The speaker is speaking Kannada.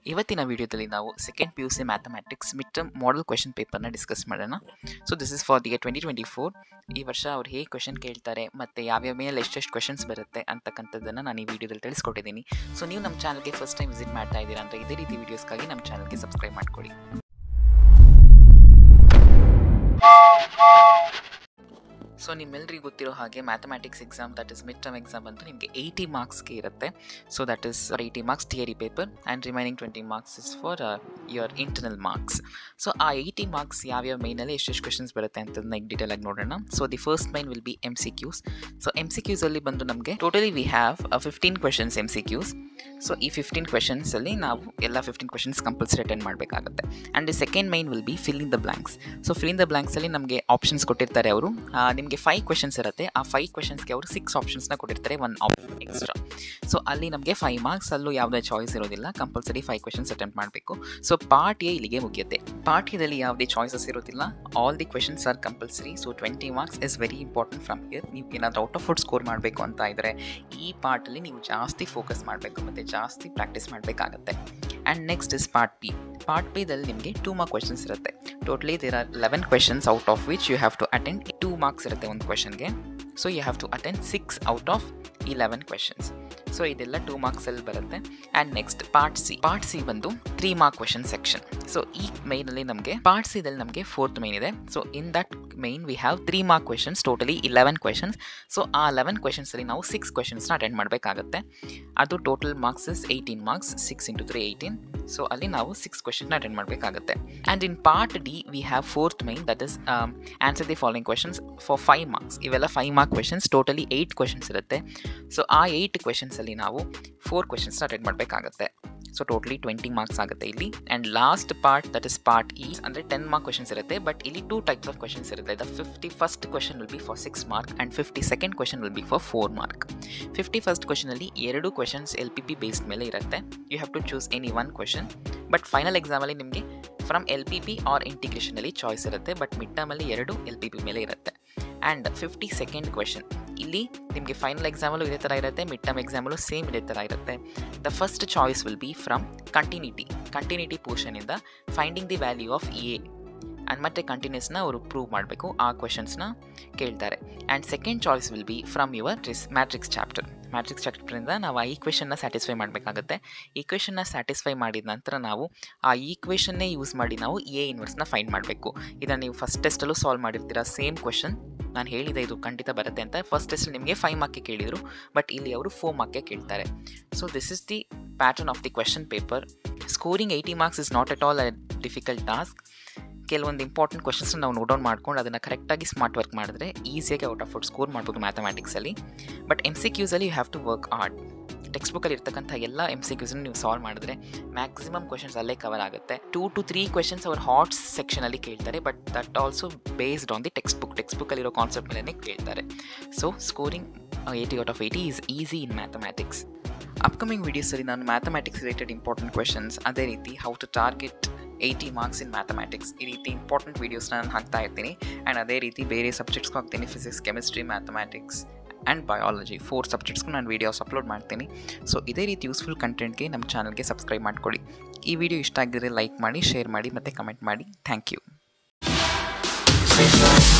ಇವತ್ತಿನ ವಿಡಿಯೋದಲ್ಲಿ ನಾವು second P U C mathematics mid term model question ಪೇಪರ್ನ ಡಿಸ್ಕಸ್ ಮಾಡೋಣ so this is for the twenty twenty four ಈ ವರ್ಷ ಅವ್ರು ಹೇಗೆ ಕ್ವೆಶನ್ ಕೇಳ್ತಾರೆ ಮತ್ತು ಯಾವ್ಯಾವ ಮೇಲೆ ಎಷ್ಟೆಷ್ಟು ಕ್ವೆಶನ್ಸ್ ಬರುತ್ತೆ ಅಂತಕ್ಕಂಥದ್ದನ್ನು ನಾನು ಈ ವಿಡಿಯೋದಲ್ಲಿ ತಿಳಿಸ್ಕೊಟ್ಟಿದ್ದೀನಿ ಸೊ ನೀವು ನಮ್ಮ ಚಾನಲ್ಗೆ ಫಸ್ಟ್ ಟೈಮ್ ವಿಸಿಟ್ ಮಾಡ್ತಾ ಇದ್ದೀರಾ ಅಂದರೆ ಇದೇ ರೀತಿ ವೀಡಿಯೋಸ್ಗಾಗಿ ನಮ್ಮ ಚಾನಲ್ಗೆ ಸಬ್ಸ್ಕ್ರೈಬ್ ಮಾಡ್ಕೊಳ್ಳಿ ಸೊ ನಿಮ್ಮೆಲ್ಲರಿಗೂ ಗೊತ್ತಿರೋ ಹಾಗೆ mathematics exam that is mid term exam ಬಂದು ನಿಮಗೆ ಏಯ್ಟಿ ಮಾರ್ಕ್ಸ್ಗೆ ಇರುತ್ತೆ so that is eighty marks theory paper and remaining twenty marks is for your internal marks so ಆ ಏಯ್ಟಿ ಮಾರ್ಕ್ಸ್ ಯಾವ್ಯಾವ ಮೈನಲ್ಲಿ ಎಷ್ಟೆಷ್ಟು ಕ್ವೆಶನ್ಸ್ ಬರುತ್ತೆ ಅಂತದನ್ನ ಈಗ ಡೀಟೇಲ್ ಆಗಿ ನೋಡೋಣ so the first main will be M C Qs so M C ಕ್ಯೂಸಲ್ಲಿ ಬಂದು ನಮಗೆ totally we have fifteen questions M C Qs so ಈ ಫಿಫ್ಟೀನ್ ಕ್ವೆಶನ್ಸಲ್ಲಿ ನಾವು ಎಲ್ಲ ಫಿಫ್ಟೀನ್ ಕ್ವೆಶನ್ಸ್ ಕಂಪಲ್ಸರಿ ಅಟೆಂಡ್ ಮಾಡಬೇಕಾಗುತ್ತೆ and the second main will be fill in the blanks so fill in the ಬ್ಲ್ಯಾಂಕ್ಸಲ್ಲಿ ನಮಗೆ ಆಪ್ಷನ್ಸ್ ಕೊಟ್ಟಿರ್ತಾರೆ ಅವರು ನಿಮಗೆ ಫೈವ್ ಕ್ವೆಶನ್ಸ್ ಇರುತ್ತೆ ಆ ಫೈವ್ ಕ್ವೆಶನ್ಸ್ಗೆ ಅವರು ಸಿಕ್ಸ್ ಆಪ್ಷನ್ಸ್ನ ಕೊಟ್ಟಿರ್ತಾರೆ ಒನ್ ಆಪ್ಷನ್ ಎಕ್ಸ್ಟ್ರಾ ಸೊ ಅಲ್ಲಿ ನಮಗೆ ಫೈವ್ ಮಾರ್ಕ್ಸ್ ಅಲ್ಲೂ ಯಾವುದೇ ಚಾಯ್ಸ್ ಇರೋದಿಲ್ಲ ಕಂಪಲ್ಸರಿ ಫೈವ್ ಕ್ವೆಶನ್ಸ್ ಅಟೆಂಪ್ಟ್ ಮಾಡಬೇಕು ಸೊ ಪಾರ್ಟ್ ಎ ಇಲ್ಲಿಗೆ ಮುಗಿಯುತ್ತೆ ಪಾರ್ಟ್ ಎದಲ್ಲಿ ಯಾವುದೇ ಚಾಯ್ಸಸ್ ಇರೋದಿಲ್ಲ all the questions are compulsory so twenty marks is very important from year ನೀವು ಏನಾದರೂ ಔಟ್ ಆಫ್ ಫುಡ್ ಸ್ಕೋರ್ ಮಾಡಬೇಕು ಅಂತ ಇದ್ದರೆ ಈ ಪಾರ್ಟಲ್ಲಿ ನೀವು ಜಾಸ್ತಿ ಫೋಕಸ್ ಮಾಡಬೇಕು ಮತ್ತು ಜಾಸ್ತಿ ಪ್ರಾಕ್ಟೀಸ್ ಮಾಡಬೇಕಾಗತ್ತೆ and next is part B part ಪಿದಲ್ಲಿ ನಿಮಗೆ ಟೂ ಮಾರ್ಕ್ ಕ್ವೆಶನ್ಸ್ ಇರುತ್ತೆ totally there are eleven questions out of which you have to attend two marks ಇರುತ್ತೆ ಒಂದು ಕ್ವೆಶನ್ಗೆ so you have to attend six out of eleven questions so ಇದೆಲ್ಲ ಟೂ ಮಾರ್ಕ್ಸಲ್ಲಿ ಬರುತ್ತೆ and next part C part C ಬಂದು three mark question section so ಈ ಮೈನಲ್ಲಿ ನಮಗೆ ಪಾರ್ಟ್ ಸಿದಲ್ಲಿ ನಮಗೆ ಫೋರ್ತ್ ಮೈನ್ ಇದೆ so in that main we have three mark questions totally eleven questions so ಆ ಲೆವೆನ್ ಕ್ವೆಶನ್ಸಲ್ಲಿ ನಾವು ಸಿಕ್ಸ್ ಕ್ವೆಶನ್ಸ್ನ ಅಟೆಂಡ್ ಮಾಡಬೇಕಾಗುತ್ತೆ ಅದು total marks is eighteen marks six into three eighteen so ಅಲ್ಲಿ ನಾವು ಸಿಕ್ಸ್ ಕ್ವೆಶನ್ನ ಅಟೆಂಡ್ ಮಾಡಬೇಕಾಗುತ್ತೆ and in part D we have fourth main that is answer the following questions for five marks ಇವೆಲ್ಲ five mark questions totally eight questions ಇರುತ್ತೆ ಸೊ ಆ ಏಯ್ಟ್ ಕ್ವೆಶನ್ಸಲ್ಲಿ ನಾವು ಫೋರ್ ಕ್ವೆಶನ್ಸ್ನ ಅಟೆಂಡ್ ಮಾಡಬೇಕಾಗುತ್ತೆ ಸೊ ಟೋಟಲಿ ಟ್ವೆಂಟಿ ಮಾರ್ಕ್ಸ್ ಆಗುತ್ತೆ ಇಲ್ಲಿ and last part that is part E ಅಂದರೆ ಟೆನ್ ಮಾರ್ಕ್ ಕ್ವೆಶನ್ಸ್ ಇರುತ್ತೆ ಬಟ್ ಇಲ್ಲಿ ಟೂ ಟೈಪ್ಸ್ ಆಫ್ ಕ್ವೆಶನ್ಸ್ ಇರುತ್ತೆ the fifty first question will be for six mark and fifty second question will be for four mark fifty first ಕ್ವೆಶನಲ್ಲಿ ಎರಡು questions L P P based ಮೇಲೆ ಇರುತ್ತೆ you have to choose any one question but final ಎಕ್ಸಾಮಲ್ಲಿ ನಿಮಗೆ from L P P R ಇಂಟಿಗ್ರೇಷನಲ್ಲಿ ಚಾಯ್ಸ್ ಇರುತ್ತೆ ಬಟ್ ಮಿಡ್ ಟರ್ಮಲ್ಲಿ ಎರಡು ಎಲ್ ಪಿ ಪಿ ಮೇಲೆ ಇರುತ್ತೆ ಆ್ಯಂಡ್ ಫಿಫ್ಟಿ ಸೆಕೆಂಡ್ ಕ್ವೆಶನ್ ಇಲ್ಲಿ ನಿಮಗೆ ಫೈನಲ್ ಎಕ್ಸಾಮಲ್ಲೂ ಇದೇ ಥರ ಇರುತ್ತೆ ಮಿಡ್ ಟರ್ಮ್ ಎಕ್ಸಾಮಲ್ಲೂ ಸೇಮ್ ಇದೇ ಥರ ಇರುತ್ತೆ the first choice will be from continuity continuity ಪೋರ್ಷನಿಂದ finding the value of a and ಮತ್ತೆ ಕಂಟಿನ್ಯೂಸ್ನ ಅವರು ಪ್ರೂವ್ ಮಾಡಬೇಕು ಆ ಕ್ವೆಶನ್ಸ್ನ ಕೇಳ್ತಾರೆ and second choice will be from your ಟ್ರಿಸ್ ಮ್ಯಾಟ್ರಿಕ್ಸ್ ಚಾಪ್ಟರ್ ಮ್ಯಾಟ್ರಿಕ್ಸ್ ಚಾಪ್ಟರಿಂದ ನಾವು ಆ ಈಕ್ವೇಷನ್ನ ಸ್ಯಾಟಿಸ್ಫೈ ಮಾಡಬೇಕಾಗುತ್ತೆ ಈಕ್ವೇಷನ್ನ ಸ್ಯಾಟಿಸ್ಫೈ ಮಾಡಿದ ನಂತರ ನಾವು ಆ ಈಕ್ವೇಷನ್ನೇ ಯೂಸ್ ಮಾಡಿ ನಾವು ಎ ಇನ್ವರ್ಸ್ನ ಫೈಂಡ್ ಮಾಡಬೇಕು ಇದನ್ನು ನೀವು ಫಸ್ಟ್ ಟೆಸ್ಟಲ್ಲೂ ಸಾಲ್ವ್ ಮಾಡಿರ್ತೀರ ಸೇಮ್ ಕ್ವೆಶನ್ ನಾನು ಹೇಳಿದೆ ಇದು ಖಂಡಿತ ಬರುತ್ತೆ ಅಂತ ಫಸ್ಟ್ ಟೆಸ್ಟ್ ನಿಮಗೆ ಫೈವ್ ಮಾರ್ಕ್ಗೆ ಕೇಳಿದರು ಬಟ್ ಇಲ್ಲಿ ಅವರು ಫೋರ್ ಮಾರ್ಕ್ಗೆ ಕೇಳ್ತಾರೆ so this is the pattern of the question paper scoring eighty marks is not at all a difficult task ಕೆಲವೊಂದು ಇಂಪಾರ್ಟೆಂಟ್ ಕ್ವಶನ್ಸ್ನ ನಾವು ನೋಟ್ ಡೌನ್ ಮಾಡ್ಕೊಂಡು ಅದನ್ನು ಕರೆಕ್ಟಾಗಿ ಸ್ಮಾರ್ಟ್ ವರ್ಕ್ ಮಾಡಿದ್ರೆ ಈಸಿಯಾಗಿ ಔಟ್ ಆಫ್ ಔಟ್ ಸ್ಕೋರ್ ಮಾಡ್ಬೋದು ಮ್ಯಾಥಮ್ಯಾಟಿಕ್ಸಲ್ಲಿ ಬಟ್ ಎಮ್ ಸಿ ಕ್ಯೂಸಲ್ಲಿ you have to work hard text ಬುಕ್ಕಲ್ಲಿ ಇರ್ತಕ್ಕಂಥ ಎಲ್ಲ ಎಮ್ ಸಿ ಕ್ಯೂಸನ್ನು ನೀವು ಸಾಲ್ವ್ ಮಾಡಿದ್ರೆ ಮ್ಯಾಕ್ಸಿಮಮ್ ಕ್ವೆಶನ್ಸ್ ಅಲ್ಲೇ ಕವರ್ ಆಗುತ್ತೆ ಟೂ ಟು ತ್ರೀ ಕ್ವೆಶನ್ಸ್ ಅವ್ರ ಹಾಟ್ಸ್ ಸೆಕ್ಷನಲ್ಲಿ ಕೇಳ್ತಾರೆ but that also based on the text book text ಬುಕ್ಕಲ್ಲಿರೋ ಕಾನ್ಸೆಪ್ಟ್ ಮೇಲೆ ಕೇಳ್ತಾರೆ so scoring eighty out of eighty is easy in mathematics upcoming ವೀಡಿಯೋಸಲ್ಲಿ ನಾನು ಮ್ಯಾಥಮ್ಯಾಟಿಕ್ಸ್ ರಿಲೇಟೆಡ್ ಇಂಪಾರ್ಟೆಂಟ್ ಕ್ವೆಶನ್ಸ್ ಅದೇ ರೀತಿ how to target eighty marks in mathematics ಈ ರೀತಿ ಇಂಪಾರ್ಟೆಂಟ್ ವೀಡಿಯೋಸ್ನ ನಾನು ಹಾಕ್ತಾ ಇರ್ತೀನಿ ಆ್ಯಂಡ್ ಅದೇ ರೀತಿ ಬೇರೆ ಸಬ್ಜೆಕ್ಟ್ಸ್ಗೂ ಹಾಕ್ತೀನಿ physics chemistry mathematics and biology four ಸಬ್ಜೆಕ್ಟ್ಸ್ಗೂ ನಾನು ವೀಡಿಯೋಸ್ ಅಪ್ಲೋಡ್ ಮಾಡ್ತೀನಿ ಸೊ ಇದೇ ರೀತಿ ಯೂಸ್ಫುಲ್ ಕಂಟೆಂಟ್ಗೆ ನಮ್ಮ ಚಾನಲ್ಗೆ ಸಬ್ಸ್ಕ್ರೈಬ್ ಮಾಡ್ಕೊಳ್ಳಿ ಈ ವಿಡಿಯೋ ಇಷ್ಟ ಆಗಿದ್ರೆ ಲೈಕ್ ಮಾಡಿ ಶೇರ್ ಮಾಡಿ ಮತ್ತು ಕಮೆಂಟ್ ಮಾಡಿ ಥ್ಯಾಂಕ್ ಯು